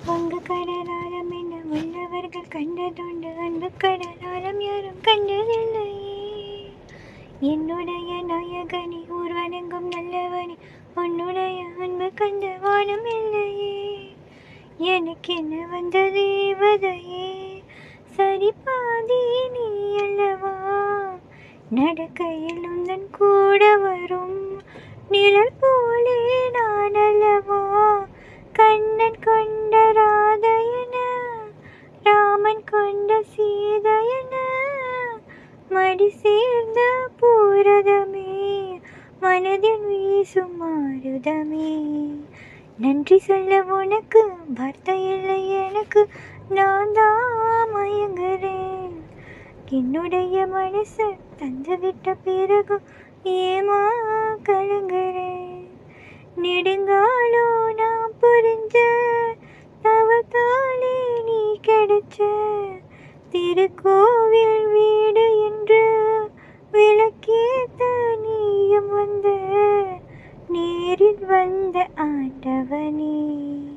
வங்க கடலாலம் என உள்ளவர்கள் கண்டதுண்டு அன்பு கடலாலம் யாரும் கண்டதில்லையே என்னுடைய நாயகனே ஊர்வனங்கும் நல்லவனே உன்னுடைய அன்பு கண்ட வானம் இல்லையே எனக்கு என்ன வந்த தேவதையே சரி பாதி நீ அல்லவா நடக்கையில் உந்தன் கூட வரும் நிழல் போலே நான் அல்லவா கண்ணன் கொண்ட ராதையன ராமன் கொண்ட சீதையன மடி சேர்ந்த பூரதமே மனதில் வீசும் மாறுதமே நன்றி சொல்ல உனக்கு வார்த்தை இல்லை எனக்கு நான் தான் மயங்குறேன் என்னுடைய மனசு தந்து விட்ட பிறகு ஏமா கலங்குறேன் நெடுங்காலோ நான் புரிஞ்ச தவத்தாலே நீ கிடைச்ச திருக்கோவில் வீடு என்று விளக்கேத்த நீயும் வந்த நேரில் வந்த ஆண்டவனே